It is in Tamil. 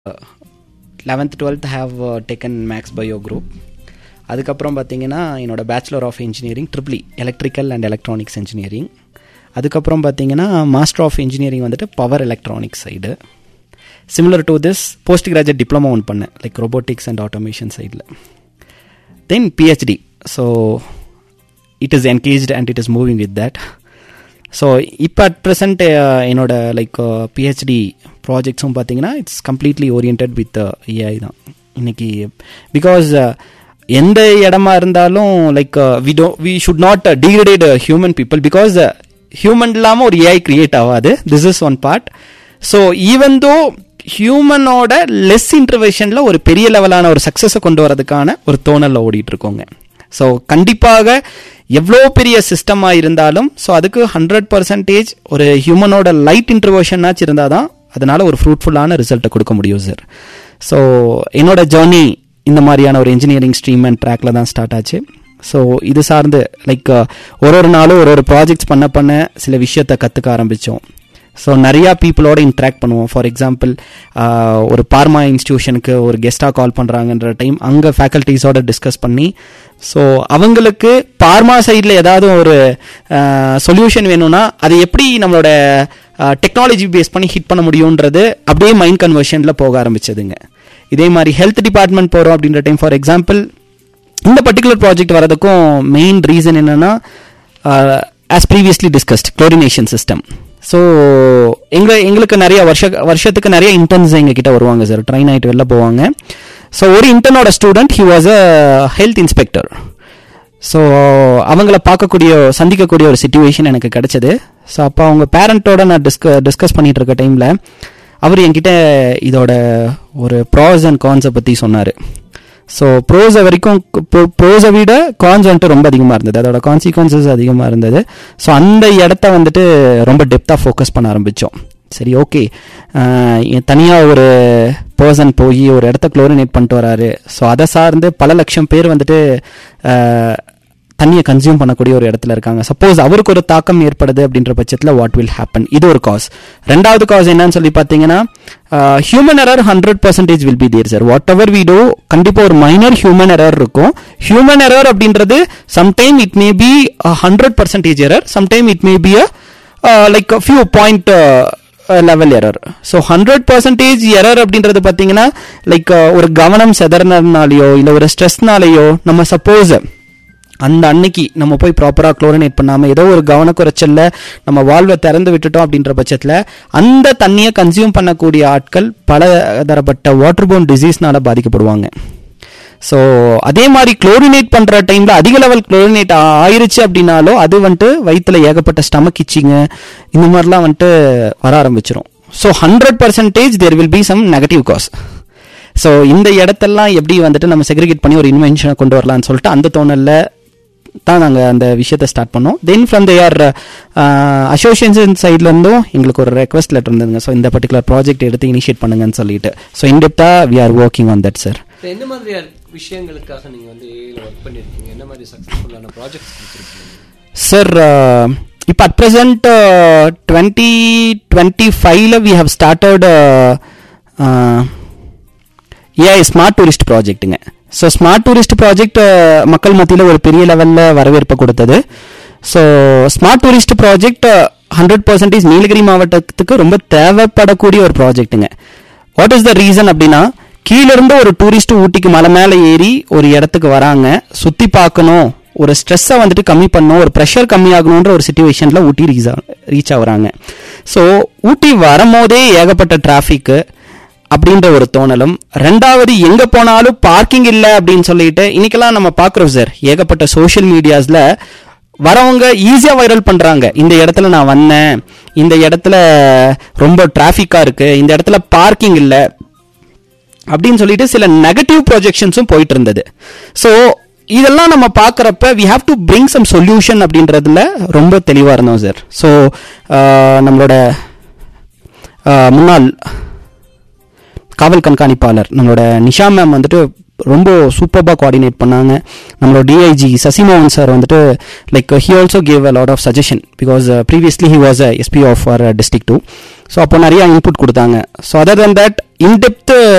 eleventh twelfth have taken maths bio group அதுக்கப்புறம் பார்த்தீங்கன்னா என்னோட bachelor of engineering triple E electrical and electronics engineering அதுக்கப்புறம் பார்த்தீங்கன்னா மாஸ்டர் ஆஃப் இன்ஜினியரிங் வந்துட்டு power electronics side similar to this post graduate diploma ஒன்று பண்ணேன் லைக் ரொபோட்டிக்ஸ் அண்ட் ஆட்டோமேஷன் சைடில் then PhD so it is engaged and it is moving with that so இப்போ அட் ப்ரெசண்ட் என்னோட லைக் பிஹெச்டி ப்ராஜெக்ட்ஸும் பார்த்தீங்கன்னா it's completely orient with AI தான் இன்னைக்கு பிகாஸ் எந்த இடமா இருந்தாலும் like we do we should not degrade human people because human இல்லாமல் ஒரு ஏஐ கிரியேட் ஆகாது this is one part so even though ஹியூமனோட லெஸ் இன்டர்வெஷனில் ஒரு பெரிய லெவலான ஒரு சக்ஸஸை கொண்டு வரதுக்கான ஒரு தோணலில் ஓடிட்டு இருக்கோங்க ஸோ கண்டிப்பாக எவ்வளோ பெரிய சிஸ்டமாக இருந்தாலும் ஸோ அதுக்கு ஹண்ட்ரட் பர்சன்டேஜ் ஒரு ஹியூமனோட லைட் இன்டர்வர்ஷன்னாச்சு இருந்தால் தான் அதனால ஒரு ஃப்ரூட்ஃபுல்லான ரிசல்ட்டை கொடுக்க முடியும் சார் ஸோ என்னோட ஜேர்னி இந்த மாதிரியான ஒரு இன்ஜினியரிங் ஸ்ட்ரீம் அண்ட் ட்ராக்ல தான் ஸ்டார்ட் ஆச்சு ஸோ இது சார்ந்து லைக் ஒரு ஒரு நாளும் ஒரு ஒரு ப்ராஜெக்ட்ஸ் பண்ண பண்ண சில விஷயத்தை கற்றுக்க ஆரம்பித்தோம் ஸோ நிறையா பீப்புளோட இன்ட்ராக்ட் பண்ணுவோம் ஃபார் எக்ஸாம்பிள் ஒரு பார்மா இன்ஸ்டியூஷனுக்கு ஒரு கெஸ்ட்டாக கால் பண்ணுறாங்கன்ற டைம் அங்கே ஃபேக்கல்ட்டிஸோட டிஸ்கஸ் பண்ணி ஸோ அவங்களுக்கு பார்மா சைடில் ஏதாவது ஒரு சொல்யூஷன் வேணும்னா அது எப்படி நம்மளோட டெக்னாலஜி பேஸ் பண்ணி ஹிட் பண்ண முடியுன்றது அப்படியே மைண்ட் கன்வர்ஷனில் போக ஆரம்பிச்சதுங்க இதே மாதிரி ஹெல்த் டிபார்ட்மெண்ட் போகிறோம் அப்படின்ற டைம் ஃபார் எக்ஸாம்பிள் இந்த பர்டிகுலர் ப்ராஜெக்ட் வரதுக்கும் மெயின் ரீசன் என்னென்னா as previously discussed chlorination system so எங்க எங்களுக்கு நிறைய வருஷ வருஷத்துக்கு நிறைய இன்டர்ன்ஸ் எங்ககிட்ட வருவாங்க சார் ட்ரெயின் ஆகிட்டு வெளில போவாங்க ஸோ ஒரு இன்டர்னோட student he was a health inspector so அவங்கள பார்க்கக்கூடிய சந்திக்கக்கூடிய ஒரு சுச்சுவேஷன் எனக்கு கிடைச்சது ஸோ அப்போ அவங்க பேரண்ட்டோட நான் டிஸ்க டிஸ்கஸ் பண்ணிட்டு இருக்க டைமில் அவர் என்கிட்ட இதோட ஒரு ப்ராஸ் அண்ட் கான்ஸை பற்றி சொன்னார் ஸோ ப்ரோஸை வரைக்கும் ப்ரோஸை விட கான்ஸ் வந்துட்டு ரொம்ப அதிகமாக இருந்தது அதோட கான்சிக்வன்சஸ் அதிகமாக இருந்தது ஸோ அந்த இடத்த வந்துட்டு ரொம்ப டெப்த்தாக ஃபோக்கஸ் பண்ண ஆரம்பித்தோம் சரி ஓகே தனியாக ஒரு பர்சன் போய் ஒரு இடத்த குளோரினேட் பண்ணிட்டு வராரு ஸோ அதை சார்ந்து பல லட்சம் பேர் வந்துட்டு தண்ணியை கன்சியூம் பண்ணக்கூடிய ஒரு இடத்துல இருக்காங்க சப்போஸ் அவருக்கு ஒரு தாக்கம் ஏற்படுது அப்படின்ற பட்சத்தில் வாட் வில் ஹேப்பன் இது ஒரு காஸ் ரெண்டாவது காஸ் என்னன்னு சொல்லி பார்த்தீங்கன்னா human error hundred percentage will be there sir whatever we do கண்டிப்பாக ஒரு மைனர் ஹியூமன் எரர் இருக்கும் ஹியூமன் எரர் அப்படின்றது sometime it may be hundred percentage error sometime it may be a like few point level error so hundred percentage error அப்படின்றது பார்த்தீங்கன்னா லைக் ஒரு கவனம் செதறனாலேயோ இல்லை ஒரு ஸ்ட்ரெஸ்னாலேயோ நம்ம சப்போஸ் அந்த அன்னைக்கு நம்ம போய் ப்ராப்பராக குளோரினேட் பண்ணாமல் ஏதோ ஒரு கவனக்குறைச்சல்ல நம்ம வாழ்வை திறந்து விட்டுட்டோம் அப்படின்ற பட்சத்தில் அந்த தண்ணியை கன்சியூம் பண்ணக்கூடிய ஆட்கள் பல தரப்பட்ட வாட்டர் போன் டிசீஸ்னால பாதிக்கப்படுவாங்க ஸோ அதே மாதிரி குளோரினேட் பண்ணுற டைமில் அதிக லெவல் குளோரினேட் ஆயிருச்சு அப்படின்னாலும் அது வந்துட்டு வயிற்றில் ஏகப்பட்ட ஸ்டமக் இச்சிங்க இந்த மாதிரிலாம் வந்துட்டு வர ஆரம்பிச்சிடும் so hundred percentage there will be some negative cause so இந்த இடத்தெல்லாம் எப்படி வந்துட்டு நம்ம செக்ரிகேட் பண்ணி ஒரு இன்வென்ஷனை கொண்டு வரலாம்னு சொல்லிட்டு அந்த தோணலில் தான் நாங்கள் அந்த விஷயத்தை ஸ்டார்ட் பண்ணோம் தென் ஃப்ரம் தேர் அசோசியேஷன் சைட்லேருந்தும் எங்களுக்கு ஒரு ரெக்வஸ்ட் லெட்டர் இருந்ததுங்க ஸோ இந்த பர்டிகுலர் ப்ராஜெக்ட் எடுத்து இனிஷியேட் பண்ணுங்கன்னு சொல்லிட்டு ஸோ இன்டெப்டாக we are working on that sir என்ன மாதிரியான விஷயங்களுக்காக நீங்க வந்து ஏஐல ஒர்க் பண்ணிருக்கீங்க என்ன மாதிரி சக்ஸஸ்ஃபுல்லான ப்ராஜெக்ட்ஸ் கொடுத்துருக்கீங்க சார் இப்போ அட் ப்ரெசென்ட் டுவெண்ட்டி டுவெண்ட்டி ஃபைவ்ல we have started AI smart tourist ப்ராஜெக்ட்டுங்க ஸோ ஸ்மார்ட் டூரிஸ்ட் ப்ராஜெக்ட் மக்கள் மத்தியில் ஒரு பெரிய லெவலில் வரவேற்பு கொடுத்தது so smart tourist project hundred percentage Nilgiri மாவட்டத்துக்கு ரொம்ப தேவைப்படக்கூடிய ஒரு ப்ராஜெக்ட்டுங்க வாட் இஸ் த ரீசன் அப்படின்னா கீழிருந்து ஒரு டூரிஸ்ட் ஊட்டிக்கு மலை மேலே ஏறி ஒரு இடத்துக்கு வராங்க சுற்றி பார்க்கணும் ஒரு ஸ்ட்ரெஸ்ஸை வந்துட்டு கம்மி பண்ணணும் ஒரு ப்ரெஷர் கம்மியாகணுன்ற ஒரு சுச்சுவேஷனில் ஊட்டி ரீச் ரீச் ஆகுறாங்க ஸோ ஊட்டி வரும்போதே ஏகப்பட்ட டிராஃபிக்கு அப்படின்ற ஒரு தோணலும் ரெண்டாவது எங்க போனாலும் பார்க்கிங் இல்லை அப்படின்னு சொல்லிட்டு இன்னைக்கெல்லாம் நம்ம பாக்குறோம் சார் ஏகப்பட்ட சோஷியல் மீடியாஸ்ல வரவங்க ஈஸியா வைரல் பண்றாங்க இந்த இடத்துல நான் வந்தேன் இந்த இடத்துல ரொம்ப டிராஃபிக்கா இருக்கு இந்த இடத்துல பார்க்கிங் இல்லை அப்படின்னு சொல்லிட்டு சில நெகட்டிவ் ப்ரொஜெக்ஷன்ஸும் போயிட்டு இருந்தது ஸோ இதெல்லாம் நம்ம பார்க்குறப்ப we have to bring some solution அப்படின்றதுல ரொம்ப தெளிவாக இருந்தோம் சார் ஸோ நம்மளோட முன்னாள் காவல் கண்காணிப்பாளர் நம்மளோட நிஷா மேம் வந்துட்டு ரொம்ப சூப்பராக கோஆர்டினேட் பண்ணாங்க நம்மளோட டிஐஜி சசிமோகன் சார் வந்துட்டு like he also gave a lot of suggestion because previously he was a SP of our district too so அப்போ நிறைய இன்புட் கொடுத்தாங்க so other than that in-depth